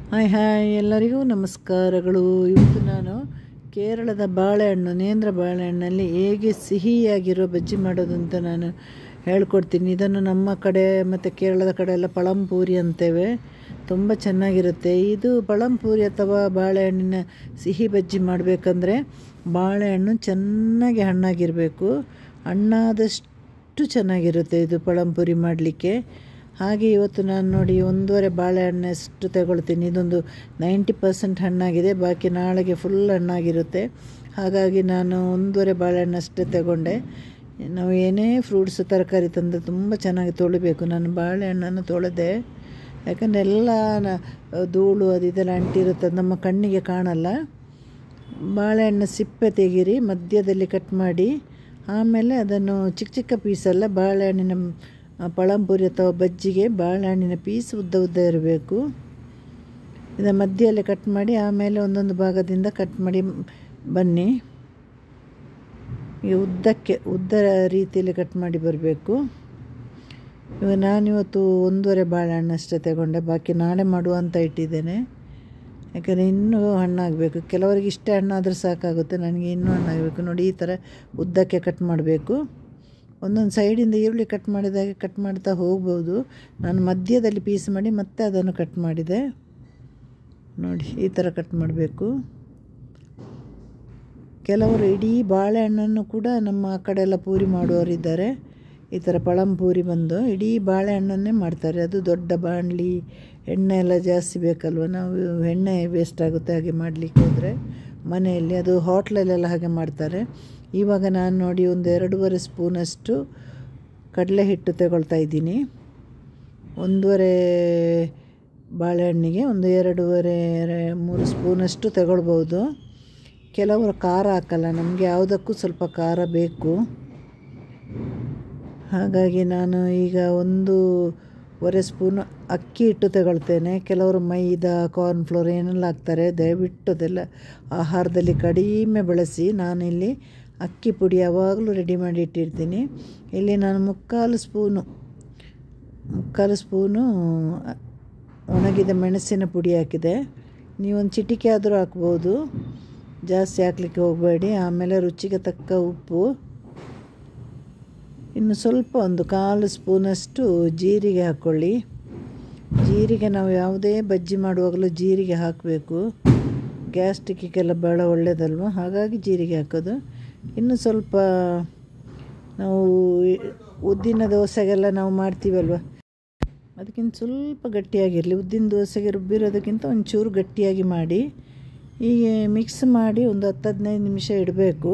hi hi ಎಲ್ಲರಿಗೂ ನಮಸ್ಕಾರಗಳು ಇವತ್ತು ನಾನು ಕೇರಳದ ಬಾಳೆಹಣ್ಣು ನೇಂದ್ರ ಬಾಳೆಹಣ್ಣಲ್ಲಿ ಹೇಗೆ ಸಿಹಿಯಾಗಿರೋ ಬಜ್ಜಿ ಮಾಡೋದು ಅಂತ ನಾನು ಹೇಳ್ಕೊಡ್ತೀನಿ ಇದನ್ನು ನಮ್ಮ ಕಡೆ ಮತ್ತು ಕೇರಳದ ಕಡೆ ಎಲ್ಲ ಪಳಂಪೂರಿ ಅಂತೇವೆ ತುಂಬ ಚೆನ್ನಾಗಿರುತ್ತೆ ಇದು ಪಳಂಪೂರಿ ಅಥವಾ ಬಾಳೆಹಣ್ಣಿನ ಸಿಹಿ ಬಜ್ಜಿ ಮಾಡಬೇಕಂದ್ರೆ ಬಾಳೆಹಣ್ಣು ಚೆನ್ನಾಗಿ ಹಣ್ಣಾಗಿರಬೇಕು ಹಣ್ಣಾದಷ್ಟು ಚೆನ್ನಾಗಿರುತ್ತೆ ಇದು ಪಳಂಪೂರಿ ಮಾಡಲಿಕ್ಕೆ ಹಾಗೆ ಇವತ್ತು ನಾನು ನೋಡಿ ಒಂದೂವರೆ ಬಾಳೆಹಣ್ಣಷ್ಟು ತಗೊಳ್ತೀನಿ ಇದೊಂದು ನೈಂಟಿ ಪರ್ಸೆಂಟ್ ಹಣ್ಣಾಗಿದೆ ಬಾಕಿ ನಾಳೆಗೆ ಫುಲ್ ಹಣ್ಣಾಗಿರುತ್ತೆ ಹಾಗಾಗಿ ನಾನು ಒಂದೂವರೆ ಬಾಳೆಹಣ್ಣಷ್ಟೇ ತಗೊಂಡೆ ನಾವು ಏನೇ ಫ್ರೂಟ್ಸ್ ತರಕಾರಿ ತಂದರೆ ತುಂಬ ಚೆನ್ನಾಗಿ ತೊಳಿಬೇಕು ನಾನು ಬಾಳೆಹಣ್ಣನ್ನು ತೊಳೆದೆ ಯಾಕಂದರೆ ಎಲ್ಲ ನ- ಧೂಳು ಅದು ಇದೆಲ್ಲ ಅಂಟಿರುತ್ತೆ ಅದು ನಮ್ಮ ಕಣ್ಣಿಗೆ ಕಾಣಲ್ಲ ಬಾಳೆಹಣ್ಣು ಸಿಪ್ಪೆ ತೆಗೀರಿ ಮಧ್ಯದಲ್ಲಿ ಕಟ್ ಮಾಡಿ ಆಮೇಲೆ ಅದನ್ನು ಚಿಕ್ಕ ಚಿಕ್ಕ ಪೀಸಲ್ಲ ಬಾಳೆಹಣ್ಣಿನ ಆ, ಪಳಂಪುರಿ ಅಥವಾ ಬಜ್ಜಿಗೆ ಬಾಳೆಹಣ್ಣಿನ ಪೀಸ್ ಉದ್ದ ಉದ್ದ ಇರಬೇಕು ಇದರ ಮಧ್ಯದಲ್ಲಿ ಕಟ್ ಮಾಡಿ ಆಮೇಲೆ ಒಂದೊಂದು ಭಾಗದಿಂದ ಕಟ್ ಮಾಡಿ ಬನ್ನಿ ಈ ಉದ್ದಕ್ಕೆ ಉದ್ದ ರೀತಿಯಲ್ಲಿ ಕಟ್ ಮಾಡಿ ಬರಬೇಕು ಇವಾಗ ನಾನಿವತ್ತು ಒಂದೂವರೆ ಬಾಳೆಹಣ್ಣು ಅಷ್ಟೇ ತಗೊಂಡೆ ಬಾಕಿ ನಾಳೆ ಮಾಡುವ ಅಂತ ಇಟ್ಟಿದ್ದೇನೆ ಯಾಕಂದರೆ ಇನ್ನೂ ಹಣ್ಣಾಗಬೇಕು ಕೆಲವರಿಗೆ ಇಷ್ಟೇ ಹಣ್ಣಾದರೆ ಸಾಕಾಗುತ್ತೆ ನನಗೆ ಇನ್ನೂ ಹಣ್ಣಾಗಬೇಕು ನೋಡಿ ಈ ಥರ ಉದ್ದಕ್ಕೆ ಕಟ್ ಮಾಡಬೇಕು ಒಂದೊಂದು ಸೈಡಿಂದ ಈರುಳ್ಳಿ ಕಟ್ ಮಾಡಿದಾಗೆ ಕಟ್ ಮಾಡ್ತಾ ಹೋಗ್ಬೋದು ನಾನು ಮಧ್ಯದಲ್ಲಿ ಪೀಸ್ ಮಾಡಿ ಮತ್ತೆ ಅದನ್ನು ಕಟ್ ಮಾಡಿದೆ ನೋಡಿ ಈ ಥರ ಕಟ್ ಮಾಡಬೇಕು ಕೆಲವರು ಇಡೀ ಬಾಳೆಹಣ್ಣನ್ನು ಕೂಡ ನಮ್ಮ ಆ ಕಡೆ ಎಲ್ಲ ಪೂರಿ ಮಾಡುವವರಿದ್ದಾರೆ ಈ ಥರ ಪಳಂಪೂರಿ ಬಂದು ಇಡೀ ಬಾಳೆಹಣ್ಣನ್ನೇ ಮಾಡ್ತಾರೆ ಅದು ದೊಡ್ಡ ಬಾಣಲಿ ಎಣ್ಣೆ ಎಲ್ಲ ಜಾಸ್ತಿ ಬೇಕಲ್ವ ನಾವು ಎಣ್ಣೆ ವೇಸ್ಟ್ ಆಗುತ್ತೆ ಹಾಗೆ ಮಾಡಲಿಕ್ಕೆ ಹೋದರೆ ಮನೆಯಲ್ಲಿ ಅದು ಹೋಟ್ಲಲ್ಲೆಲ್ಲ ಹಾಗೆ ಮಾಡ್ತಾರೆ ಇವಾಗ ನಾನು ನೋಡಿ ಒಂದು ಎರಡೂವರೆ ಸ್ಪೂನಷ್ಟು ಕಡಲೆ ಹಿಟ್ಟು ತಗೊಳ್ತಾ ಇದ್ದೀನಿ ಒಂದೂವರೆ ಬಾಳೆಹಣ್ಣಿಗೆ ಒಂದು ಎರಡೂವರೆ ಎರೆ- ಮೂರು ಸ್ಪೂನಷ್ಟು ತಗೊಳ್ಬೋದು ಕೆಲವರು ಖಾರ ಹಾಕಲ್ಲ ನಮಗೆ ಯಾವುದಕ್ಕೂ ಸ್ವಲ್ಪ ಖಾರ ಬೇಕು ಹಾಗಾಗಿ ನಾನು ಈಗ ಒಂದೂವರೆ ಸ್ಪೂನ್ ಅಕ್ಕಿ ಹಿಟ್ಟು ತಗೊಳ್ತೇನೆ ಕೆಲವರು ಮೈದಾ ಕಾರ್ನ್ಫ್ಲೋರ್ ಏನೆಲ್ಲ ಹಾಕ್ತಾರೆ ದಯವಿಟ್ಟು ಅದೆಲ್ಲ ಆಹಾರದಲ್ಲಿ ಕಡಿಮೆ ಬಳಸಿ ನಾನಿಲ್ಲಿ ಅಕ್ಕಿ ಪುಡಿ ಯಾವಾಗಲೂ ರೆಡಿ ಮಾಡಿ ಇಟ್ಟಿರ್ತೀನಿ ಇಲ್ಲಿ ನಾನು ಮುಕ್ಕಾಲು ಸ್ಪೂನು ಮುಕ್ಕಾಲು ಸ್ಪೂನು ಒಣಗಿದ ಮೆಣಸಿನ ಪುಡಿ ಹಾಕಿದೆ ನೀವೊಂದು ಚಿಟಿಕೆ ಆದರೂ ಹಾಕ್ಬೋದು ಜಾಸ್ತಿ ಹಾಕ್ಲಿಕ್ಕೆ ಹೋಗಬೇಡಿ ಆಮೇಲೆ ರುಚಿಗೆ ತಕ್ಕ ಉಪ್ಪು ಇನ್ನು ಸ್ವಲ್ಪ ಒಂದು ಕಾಲು ಸ್ಪೂನಷ್ಟು ಜೀರಿಗೆ ಹಾಕ್ಕೊಳ್ಳಿ ಜೀರಿಗೆ ನಾವು ಯಾವುದೇ ಬಜ್ಜಿ ಮಾಡುವಾಗಲೂ ಜೀರಿಗೆ ಹಾಕಬೇಕು ಗ್ಯಾಸ್ಟ್ರಿಕ್ಕಿಗೆಲ್ಲ ಭಾಳ ಒಳ್ಳೆಯದಲ್ವ ಹಾಗಾಗಿ ಜೀರಿಗೆ ಹಾಕೋದು ಇನ್ನು ಸ್ವಲ್ಪ ನಾವು ಈ ಉದ್ದಿನ ದೋಸೆಗೆಲ್ಲ ನಾವು ಮಾಡ್ತೀವಲ್ವ ಅದಕ್ಕಿಂತ ಸ್ವಲ್ಪ ಗಟ್ಟಿಯಾಗಿರಲಿ ಉದ್ದಿನ ದೋಸೆಗೆ ರುಬ್ಬಿರೋದಕ್ಕಿಂತ ಒಂಚೂರು ಗಟ್ಟಿಯಾಗಿ ಮಾಡಿ ಹೀಗೆ ಮಿಕ್ಸ್ ಮಾಡಿ ಒಂದು ಹತ್ತು ಹದಿನೈದು ನಿಮಿಷ ಇಡಬೇಕು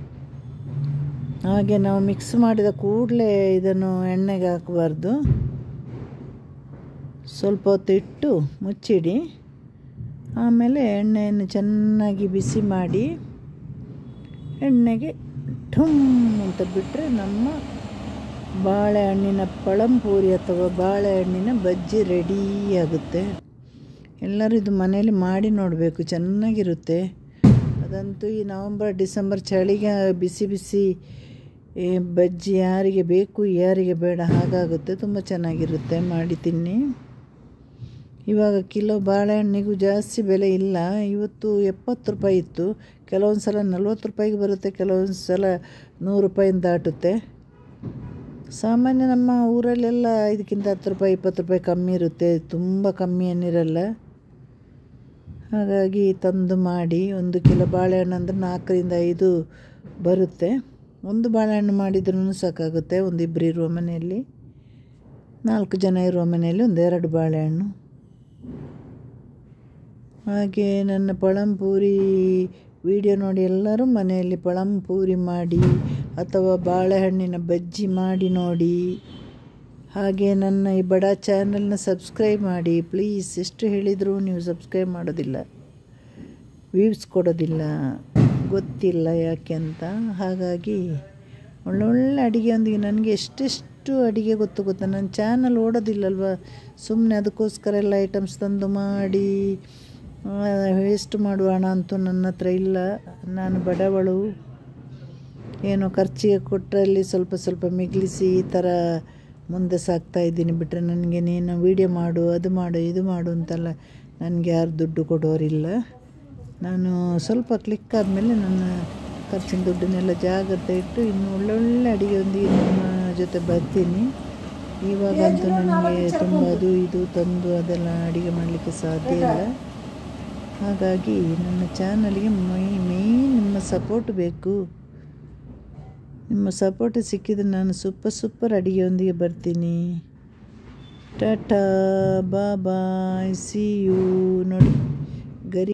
ಹಾಗೆ ನಾವು ಮಿಕ್ಸ್ ಮಾಡಿದ ಕೂಡಲೇ ಇದನ್ನು ಎಣ್ಣೆಗೆ ಹಾಕಬಾರ್ದು ಸ್ವಲ್ಪ ಹೊತ್ತು ಇಟ್ಟು ಮುಚ್ಚಿಡಿ ಆಮೇಲೆ ಎಣ್ಣೆಯನ್ನು ಚೆನ್ನಾಗಿ ಬಿಸಿ ಮಾಡಿ ಎಣ್ಣೆಗೆ ಠುಮ್ ಅಂತ ಬಿಟ್ಟರೆ ನಮ್ಮ ಬಾಳೆಹಣ್ಣಿನ ಪಳಂಪೂರಿ ಅಥವಾ ಬಾಳೆಹಣ್ಣಿನ ಬಜ್ಜಿ ರೆಡಿ ಆಗುತ್ತೆ ಎಲ್ಲರೂ ಇದು ಮನೇಲಿ ಮಾಡಿ ನೋಡಬೇಕು ಚೆನ್ನಾಗಿರುತ್ತೆ ಅದಂತೂ ಈ ನವಂಬರ್ ಡಿಸೆಂಬರ್ ಚಳಿಗೆ ಬಿಸಿ ಬಿಸಿ ಈ ಬಜ್ಜಿ ಯಾರಿಗೆ ಬೇಕು ಯಾರಿಗೆ ಬೇಡ ಹಾಗಾಗುತ್ತೆ ತುಂಬ ಚೆನ್ನಾಗಿರುತ್ತೆ ಮಾಡಿ ತಿನ್ನಿ ಇವಾಗ ಕಿಲೋ ಬಾಳೆಹಣ್ಣಿಗೂ ಜಾಸ್ತಿ ಬೆಲೆ ಇಲ್ಲ ಇವತ್ತು ಎಪ್ಪತ್ತು ರೂಪಾಯಿ ಇತ್ತು ಕೆಲವೊಂದು ಸಲ ನಲ್ವತ್ತು ರೂಪಾಯಿಗೆ ಬರುತ್ತೆ ಕೆಲವೊಂದು ಸಲ ನೂರು ರೂಪಾಯಿಂದ ದಾಟುತ್ತೆ ಸಾಮಾನ್ಯ ನಮ್ಮ ಊರಲ್ಲೆಲ್ಲ ಇದಕ್ಕಿಂತ ಹತ್ತು ರೂಪಾಯಿ ಇಪ್ಪತ್ತು ರೂಪಾಯಿ ಕಮ್ಮಿ ಇರುತ್ತೆ ತುಂಬ ಕಮ್ಮಿ ಏನಿರಲ್ಲ ಹಾಗಾಗಿ ತಂದು ಮಾಡಿ ಒಂದು ಕಿಲೋ ಬಾಳೆಹಣ್ಣು ಅಂದರೆ ನಾಲ್ಕರಿಂದ ಐದು ಬರುತ್ತೆ ಒಂದು ಬಾಳೆಹಣ್ಣು ಮಾಡಿದ್ರೂ ಸಾಕಾಗುತ್ತೆ ಒಂದು ಇಬ್ಬರು ಇರುವ ಮನೆಯಲ್ಲಿ ನಾಲ್ಕು ಜನ ಇರುವ ಮನೆಯಲ್ಲಿ ಒಂದು ಎರಡು ಬಾಳೆಹಣ್ಣು ಹಾಗೆ ನನ್ನ ಪಳಂಪೂರಿ ವಿಡಿಯೋ ನೋಡಿ ಎಲ್ಲರೂ ಮನೆಯಲ್ಲಿ ಪಳಂಪೂರಿ ಮಾಡಿ ಅಥವಾ ಬಾಳೆಹಣ್ಣಿನ ಬಜ್ಜಿ ಮಾಡಿ ನೋಡಿ ಹಾಗೆ ನನ್ನ ಈ ಬಡ ಚಾನಲ್ನ ಸಬ್ಸ್ಕ್ರೈಬ್ ಮಾಡಿ ಪ್ಲೀಸ್ ಎಷ್ಟು ಹೇಳಿದರೂ ನೀವು ಸಬ್ಸ್ಕ್ರೈಬ್ ಮಾಡೋದಿಲ್ಲ ವ್ಯೂಸ್ ಕೊಡೋದಿಲ್ಲ ಗೊತ್ತಿಲ್ಲ ಯಾಕೆ ಅಂತ ಹಾಗಾಗಿ ಒಳ್ಳೊಳ್ಳೆ ಅಡುಗೆಯೊಂದಿಗೆ ನನಗೆ ಎಷ್ಟೆಷ್ಟು ಅಡುಗೆ ಗೊತ್ತು ಗೊತ್ತಾ ನನ್ನ ಚಾನಲ್ ಓಡೋದಿಲ್ಲಲ್ವ ಸುಮ್ಮನೆ ಅದಕ್ಕೋಸ್ಕರ ಎಲ್ಲ ಐಟಮ್ಸ್ ತಂದು ಮಾಡಿ ವೇಸ್ಟ್ ಮಾಡುವ ಹಣ ಅಂತೂ ನನ್ನ ಹತ್ರ ಇಲ್ಲ ನಾನು ಬಡವಳು ಏನೋ ಖರ್ಚಿಗೆ ಕೊಟ್ಟರಲ್ಲಿ ಸ್ವಲ್ಪ ಸ್ವಲ್ಪ ಮಿಗಿಲಿಸಿ ಈ ಥರ ಮುಂದೆ ಸಾಗ್ತಾ ಇದ್ದೀನಿ ಬಿಟ್ಟರೆ ನನಗೆ ನೀನು ವೀಡಿಯೋ ಮಾಡು ಅದು ಮಾಡು ಇದು ಮಾಡು ಅಂತೆಲ್ಲ ನನಗೆ ಯಾರು ದುಡ್ಡು ಕೊಡೋರಿಲ್ಲ ನಾನು ಸ್ವಲ್ಪ ಕ್ಲಿಕ್ ಆದಮೇಲೆ ನನ್ನ ಖರ್ಚಿನ ದುಡ್ಡನ್ನೆಲ್ಲ ಜಾಗ್ರತೆ ಇಟ್ಟು ಇನ್ನು ಒಳ್ಳೊಳ್ಳೆ ಅಡುಗೆಯೊಂದಿಗೆ ನಿಮ್ಮ ಜೊತೆ ಬರ್ತೀನಿ ಇವಾಗಂತೂ ನನಗೆ ತುಂಬ ಅದು ಇದು ತಂದು ಅದೆಲ್ಲ ಅಡುಗೆ ಮಾಡಲಿಕ್ಕೆ ಸಾಧ್ಯ ಇಲ್ಲ ಹಾಗಾಗಿ ನನ್ನ ಚಾನಲ್ಗೆ ಮೈ ಮೇಯ್ನ್ ನಿಮ್ಮ ಸಪೋರ್ಟ್ ಬೇಕು ನಿಮ್ಮ ಸಪೋರ್ಟ್ ಸಿಕ್ಕಿದ್ರೆ ನಾನು ಸೂಪರ್ ಸೂಪರ್ ಅಡುಗೆಯೊಂದಿಗೆ ಬರ್ತೀನಿ ಟಾಟಾ ಬಾ ಬಾಯ್ ಸಿ ಯು ನೋಡಿ ಗರಿ